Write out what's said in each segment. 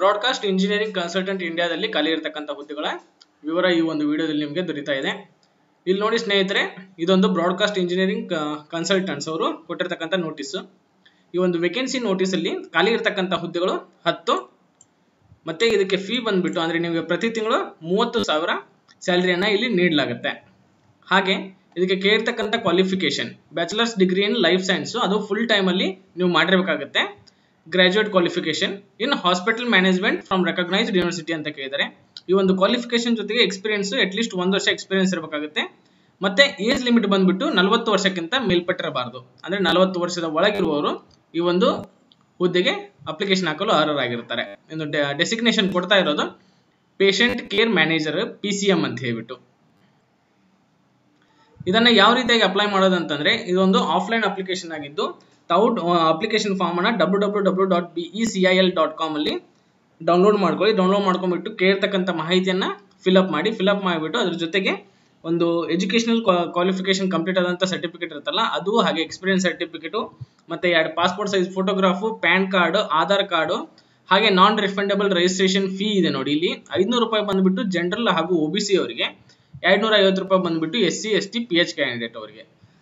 broadcast engineering consultant ಇಂಡಿಯಾದಲ್ಲಿ ಖಾಲಿ ಇರತಕ್ಕಂಥ ಹುದ್ದೆಗಳ ವಿವರ ಈ ಒಂದು ವಿಡಿಯೋದಲ್ಲಿ ನಿಮಗೆ ದೊರೀತಾ ಇದೆ ಇಲ್ಲಿ ನೋಡಿ ಸ್ನೇಹಿತರೆ ಇದೊಂದು ಬ್ರಾಡ್ಕಾಸ್ಟ್ ಇಂಜಿನಿಯರಿಂಗ್ ಕನ್ಸಲ್ಟೆಂಟ್ಸ್ ಅವರು ಕೊಟ್ಟಿರ್ತಕ್ಕಂಥ ನೋಟಿಸ್ ಈ ಒಂದು ವೇಕೆನ್ಸಿ ನೋಟಿಸ್ ಅಲ್ಲಿ ಖಾಲಿ ಇರತಕ್ಕಂಥ ಹುದ್ದೆಗಳು ಹತ್ತು ಮತ್ತೆ ಇದಕ್ಕೆ ಫೀ ಬಂದ್ಬಿಟ್ಟು ಅಂದ್ರೆ ನಿಮಗೆ ಪ್ರತಿ ತಿಂಗಳು ಮೂವತ್ತು ಸಾವಿರ ಸ್ಯಾಲರಿಯನ್ನ ಇಲ್ಲಿ ನೀಡಲಾಗುತ್ತೆ ಹಾಗೆ ಇದಕ್ಕೆ ಕೇಳಿರ್ತಕ್ಕಂಥ qualification bachelors degree in life science ಅದು ಫುಲ್ ಟೈಮ್ ಅಲ್ಲಿ ನೀವು ಮಾಡಿರಬೇಕಾಗುತ್ತೆ graduate qualification in hospital management from recognised university ಅಂತ ಕೇಳಿದ್ದಾರೆ ಈ ಒಂದು ಕ್ವಾಲಿಫಿಕೇಶನ್ ಜೊತೆಗೆ ಎಕ್ಸ್ಪೀರಿಯನ್ಸ್ ಅಟ್ಲೀಸ್ಟ್ ಒಂದು ವರ್ಷ ಎಕ್ಸ್ಪೀರಿಯನ್ಸ್ ಇರಬೇಕಾಗುತ್ತೆ ಮತ್ತೆ ಏಜ್ ಲಿಮಿಟ್ ಬಂದ್ಬಿಟ್ಟು ನಲವತ್ತು ವರ್ಷಕ್ಕಿಂತ ಮೇಲ್ಪಟ್ಟಿರಬಾರದು ಅಂದ್ರೆ ನಲವತ್ತು ವರ್ಷದ ಒಳಗಿರುವವರು ಈ ಒಂದು ಹುದ್ದೆಗೆ ಅಪ್ಲಿಕೇಶನ್ ಹಾಕಲು ಅರ್ಹರಾಗಿರ್ತಾರೆ ಒಂದು ಡೆಸಿಗ್ನೇಷನ್ ಕೊಡ್ತಾ ಇರೋದು patient care manager P C M ಅಂತ ಹೇಳ್ಬಿಟ್ಟು ಇದನ್ನ ಯಾವ ರೀತಿಯಾಗಿ ಅಪ್ಲೈ ಮಾಡೋದು ಅಂತಂದ್ರೆ ಇದೊಂದು ಆಫ್ಲೈನ್ ಅಪ್ಲಿಕೇಶನ್ ಆಗಿದ್ದು ತಾವು ಅಪ್ಲಿಕೇಶನ್ ಫಾರ್ಮ್ ಅನ್ನ W W W dot B E C I L dot com ಅಲ್ಲಿ ಡೌನ್ಲೋಡ್ ಮಾಡ್ಕೊಳ್ಳಿ ಡೌನ್ಲೋಡ್ ಮಾಡ್ಕೊಂಡ್ಬಿಟ್ಟು ಕೇಳ್ತಕ್ಕಂಥ ಮಾಹಿತಿಯನ್ನ ಫಿಲ್ಅಪ್ ಮಾಡಿ ಫಿಲ್ಅಪ್ ಮಾಡಿಬಿಟ್ಟು ಅದ್ರ ಜೊತೆಗೆ ಒಂದು ಎಜುಕೇಶನಲ್ ಕ್ವಾಲಿಫಿಕೇಶನ್ ಕಂಪ್ಲೀಟ್ ಆದಂಥ ಸರ್ಟಿಫಿಕೇಟ್ ಇರುತ್ತಲ್ಲ ಅದು ಹಾಗೆ ಎಕ್ಸ್ಪೀರಿಯನ್ಸ್ ಸರ್ಟಿಫಿಕೇಟು ಮತ್ತೆ ಎರಡು passport size photograph PAN card Aadhaar card ಹಾಗೆ ನಾನ್ ರಿಫಂಡಬಲ್ ರಿಜಿಸ್ಟ್ರೇಷನ್ ಫೀ ಇದೆ ನೋಡಿ ಇಲ್ಲಿ ಐದುನೂರು ರೂಪಾಯಿ ಬಂದ್ಬಿಟ್ಟು ಜನರಲ್ ಹಾಗೂ ಒ ಬಿ ಸಿ ಅವರಿಗೆ ಎರಡ್ನೂರ ಐವತ್ತು ರೂಪಾಯಿ ಬಂದ್ಬಿಟ್ಟು S C S T P H candidate ಅವರಿಗೆ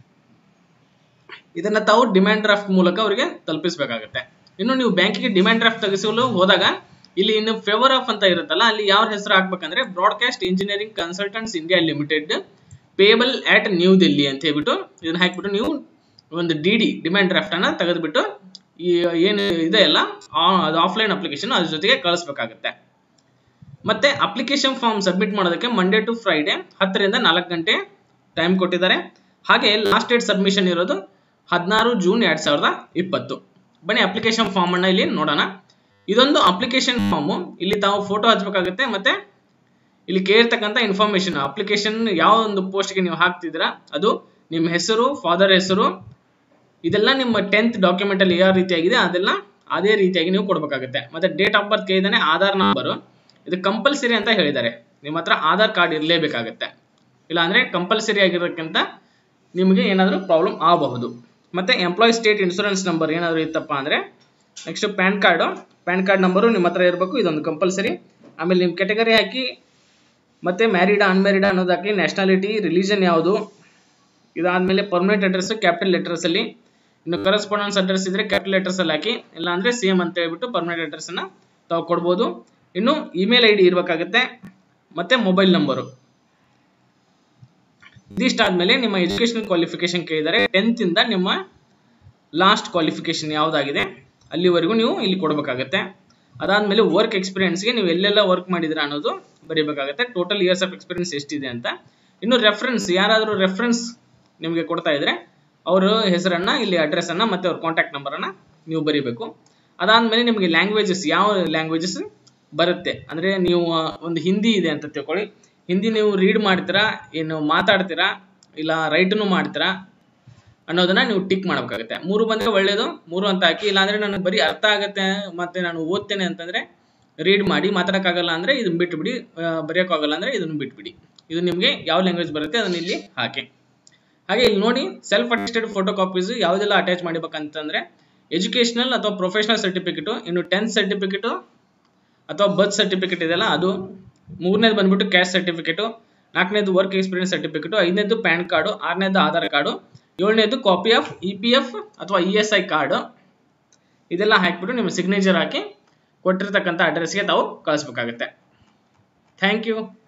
ಇದನ್ನ ತಾವು ಡಿಮ್ಯಾಂಡ್ ಡ್ರಾಫ್ಟ್ ಮೂಲಕ ಅವರಿಗೆ ತಲುಪಿಸಬೇಕಾಗುತ್ತೆ ಇನ್ನು ನೀವು ಬ್ಯಾಂಕಿಗೆ ಡಿಮ್ಯಾಂಡ್ ಡ್ರಾಫ್ಟ್ ತೆಗೆಸಲು ಹೋದಾಗ ಇಲ್ಲಿ ಇನ್ನು ಫೇವರ್ ಆಫ್ ಅಂತ ಇರುತ್ತಲ್ಲ ಅಲ್ಲಿ ಯಾವ ಹೆಸರು ಹಾಕ್ಬೇಕಂದ್ರೆ broadcast engineering consultants India limited payable at new Delhi ಅಂತ ಹೇಳ್ಬಿಟ್ಟು ಇದನ್ನ ಹಾಕ್ಬಿಟ್ಟು ನೀವು ಒಂದು ಡಿ ಡಿ ಡಿಮ್ಯಾಂಡ್ ಡ್ರಾಫ್ಟ್ ಅನ್ನ ತೆಗೆದುಬಿಟ್ಟು ಈ ಏನು ಇದೆ ಅಲ್ಲ ಅದು ಆಫ್ಲೈನ್ ಅಪ್ಲಿಕೇಶನ್ ಅದ್ರ ಜೊತೆಗೆ ಕಳಿಸ್ಬೇಕಾಗುತ್ತೆ ಮತ್ತೆ ಅಪ್ಲಿಕೇಶನ್ ಫಾರ್ಮ್ ಸಬ್ಮಿಟ್ ಮಾಡೋದಕ್ಕೆ ಮಂಡೇ ಟು ಫ್ರೈಡೆ ಹತ್ತರಿಂದ ನಾಲ್ಕು ಗಂಟೆ ಟೈಮ್ ಕೊಟ್ಟಿದ್ದಾರೆ ಹಾಗೆ ಲಾಸ್ಟ್ ಡೇಟ್ ಸಬ್ಮಿಷನ್ ಇರೋದು ಹದಿನಾರು ಜೂನ್ ಎರಡ್ ಸಾವಿರದ ಇಪ್ಪತ್ತು ಬನ್ನಿ ಅಪ್ಲಿಕೇಶನ್ ಫಾರ್ಮ್ ಅನ್ನ ಇಲ್ಲಿ ನೋಡೋಣ ಇದೊಂದು ಅಪ್ಲಿಕೇಶನ್ ಫಾರ್ಮು ಇಲ್ಲಿ ತಾವು ಫೋಟೋ ಹಚ್ಬೇಕಾಗುತ್ತೆ ಮತ್ತೆ ಇಲ್ಲಿ ಕೇಳಿರ್ತಕ್ಕಂಥ ಇನ್ಫಾರ್ಮೇಶನ್ ಅಪ್ಲಿಕೇಶನ್ ಯಾವ ಒಂದು ಪೋಸ್ಟ್ಗೆ ನೀವು ಹಾಕ್ತಿದ್ದೀರಾ ಅದು ನಿಮ್ಮ ಹೆಸರು ಫಾದರ್ ಹೆಸರು ಇದೆಲ್ಲ ನಿಮ್ಮ ಟೆಂತ್ ಡಾಕ್ಯುಮೆಂಟ್ ಅಲ್ಲಿ ಯಾವ ರೀತಿಯಾಗಿದೆ ಅದೆಲ್ಲ ಅದೇ ರೀತಿಯಾಗಿ ನೀವು ಕೊಡಬೇಕಾಗುತ್ತೆ ಮತ್ತೆ ಡೇಟ್ ಆಫ್ ಬರ್ತ್ ಕೇಳಿದಾನೆ ಆಧಾರ್ ನಂಬರು ಇದು ಕಂಪಲ್ಸರಿ ಅಂತ ಹೇಳಿದ್ದಾರೆ ನಿಮ್ಮ ಹತ್ರ ಆಧಾರ್ ಕಾರ್ಡ್ ಇರಲೇಬೇಕಾಗುತ್ತೆ ಇಲ್ಲ ಅಂದ್ರೆ ಕಂಪಲ್ಸರಿ ಆಗಿರೋಕ್ಕಿಂತ ನಿಮಗೆ ಏನಾದರೂ ಪ್ರಾಬ್ಲಮ್ ಆಗಬಹುದು ಮತ್ತೆ ಎಂಪ್ಲಾಯ್ ಸ್ಟೇಟ್ ಇನ್ಶೂರೆನ್ಸ್ ನಂಬರ್ ಏನಾದರೂ ಇತ್ತಪ್ಪ ಅಂದ್ರೆ next PAN card PAN card number ನಿಮ್ಮ ಹತ್ರ ಇರಬೇಕು ಇದೊಂದು ಕಂಪಲ್ಸರಿ ಆಮೇಲೆ ನಿಮ್ಮ ಕೆಟಗರಿ ಹಾಕಿ ಮತ್ತೆ ಮ್ಯಾರಿಡಾ ಅನ್ಮ್ಯಾರಿಡಾ ಅನ್ನೋದು ಹಾಕಿ ನ್ಯಾಷನಾಲಿಟಿ ರಿಲಿಜನ್ ಯಾವುದು ಇದಾದ್ಮೇಲೆ ಪರ್ಮನೆಂಟ್ ಅಡ್ರೆಸ್ ಕ್ಯಾಪಿಟಲ್ ಲೆಟರ್ಸ್ ಅಲ್ಲಿ ಇನ್ನು ಕರೆಸ್ಪಾಂಡೆನ್ಸ್ ಅಡ್ರೆಸ್ ಇದ್ರೆ ಕ್ಯಾಪಿಟಲ್ ಲೆಟರ್ಸ್ ಅಲ್ಲಿ ಹಾಕಿ ಇಲ್ಲ ಅಂದ್ರೆ ಸೇಮ್ ಅಂತ ಹೇಳ್ಬಿಟ್ಟು ಪರ್ಮನೆಂಟ್ ಅಡ್ರೆಸ್ ಅನ್ನ ತಾವು ಕೊಡ್ಬೋದು ಇನ್ನು ಇಮೇಲ್ ಐ ಡಿ ಇರಬೇಕಾಗುತ್ತೆ ಮತ್ತೆ ಮೊಬೈಲ್ ನಂಬರು ಇದಿಷ್ಟಾದ್ಮೇಲೆ ನಿಮ್ಮ ಎಜುಕೇಶನ್ ಕ್ವಾಲಿಫಿಕೇಶನ್ ಕೇಳಿದರೆ ಟೆಂತ್ ಇಂದ ನಿಮ್ಮ ಲಾಸ್ಟ್ ಕ್ವಾಲಿಫಿಕೇಶನ್ ಯಾವ್ದಾಗಿದೆ ಅಲ್ಲಿವರೆಗೂ ನೀವು ಇಲ್ಲಿ ಕೊಡಬೇಕಾಗುತ್ತೆ ಅದಾದ್ಮೇಲೆ ವರ್ಕ್ ಎಕ್ಸ್ಪೀರಿಯನ್ಸ್ಗೆ ನೀವು ಎಲ್ಲೆಲ್ಲ ವರ್ಕ್ ಮಾಡಿದಿರ ಅನ್ನೋದು ಬರೀಬೇಕಾಗುತ್ತೆ ಟೋಟಲ್ ಇಯರ್ಸ್ ಆಫ್ ಎಕ್ಸ್ಪೀರಿಯನ್ಸ್ ಎಷ್ಟಿದೆ ಅಂತ ಇನ್ನು ರೆಫರೆನ್ಸ್ ಯಾರಾದರೂ ರೆಫರೆನ್ಸ್ ನಿಮಗೆ ಕೊಡ್ತಾ ಇದ್ರೆ ಅವರ ಹೆಸರನ್ನ ಇಲ್ಲಿ ಅಡ್ರೆಸ್ ಅನ್ನ ಮತ್ತೆ ಅವ್ರ ಕಾಂಟ್ಯಾಕ್ಟ್ ನಂಬರ್ ಅನ್ನ ನೀವು ಬರೀಬೇಕು ಅದಾದ್ಮೇಲೆ ನಿಮಗೆ ಲ್ಯಾಂಗ್ವೇಜಸ್ ಯಾವ ಲ್ಯಾಂಗ್ವೇಜಸ್ ಬರುತ್ತೆ ಅಂದ್ರೆ ನೀವು ಒಂದು ಹಿಂದಿ ಇದೆ ಅಂತ ತಿಳ್ಕೊಳ್ಳಿ ಹಿಂದಿ ನೀವು ರೀಡ್ ಮಾಡ್ತೀರಾ ಏನು ಮಾತಾಡ್ತೀರಾ ಇಲ್ಲ ರೈಟ್ನು ಮಾಡ್ತೀರಾ ಅನ್ನೋದನ್ನ ನೀವು ಟಿಕ್ ಮಾಡಬೇಕಾಗುತ್ತೆ ಮೂರು ಬಂದ್ರೆ ಒಳ್ಳೇದು ಮೂರು ಅಂತ ಹಾಕಿ ಇಲ್ಲಾಂದ್ರೆ ನನಗೆ ಬರೀ ಅರ್ಥ ಆಗುತ್ತೆ ಮತ್ತೆ ನಾನು ಓದ್ತೇನೆ ಅಂತಂದ್ರೆ ರೀಡ್ ಮಾಡಿ ಮಾತಾಡೋಕ್ಕಾಗಲ್ಲ ಅಂದ್ರೆ ಇದನ್ನ ಬಿಟ್ಬಿಡಿ ಬರೆಯೋಕ್ಕಾಗಲ್ಲ ಅಂದ್ರೆ ಇದನ್ನ ಬಿಟ್ಬಿಡಿ ಇದು ನಿಮಗೆ ಯಾವ ಲ್ಯಾಂಗ್ವೇಜ್ ಬರುತ್ತೆ ಅದನ್ನ ಇಲ್ಲಿ ಹಾಕಿ ಹಾಗೆ ಇಲ್ಲಿ ನೋಡಿ ಸೆಲ್ಫ್ ಅಟೆಸ್ಟೆಡ್ ಫೋಟೋ ಕಾಪೀಸ್ ಯಾವುದೆಲ್ಲ ಅಟ್ಯಾಚ್ ಮಾಡಬೇಕಂತಂದ್ರೆ ಎಜುಕೇಶನಲ್ ಅಥವಾ ಪ್ರೊಫೆಷನಲ್ ಸರ್ಟಿಫಿಕೇಟು ಇನ್ನು ಟೆಂತ್ ಸರ್ಟಿಫಿಕೇಟು ಅಥವಾ ಬರ್ತ್ ಸರ್ಟಿಫಿಕೇಟ್ ಇದೆಯಲ್ಲ ಅದು ಮೂರನೇದು ಬಂದ್ಬಿಟ್ಟು ಕ್ಯಾಸ್ಟ್ ಸರ್ಟಿಫಿಕೇಟು ನಾಲ್ಕನೇದು ವರ್ಕ್ ಎಕ್ಸ್ಪೀರಿಯನ್ಸ್ ಸರ್ಟಿಫಿಕೇಟು ಐದನೇದು ಪ್ಯಾನ್ ಕಾರ್ಡು ಆರನೇದು ಆಧಾರ್ ಕಾರ್ಡು ಏಳನೇದು copy of E P F ಅಥವಾ ಇ ಎಸ್ ಐ ಕಾರ್ಡು ಇದೆಲ್ಲ ಹಾಕಿಬಿಟ್ಟು ನಿಮ್ಮ ಸಿಗ್ನೇಚರ್ ಹಾಕಿ ಕೊಟ್ಟಿರ್ತಕ್ಕಂಥ ಅಡ್ರೆಸ್ಗೆ ತಾವು ಕಳಿಸ್ಬೇಕಾಗುತ್ತೆ ಥ್ಯಾಂಕ್ ಯು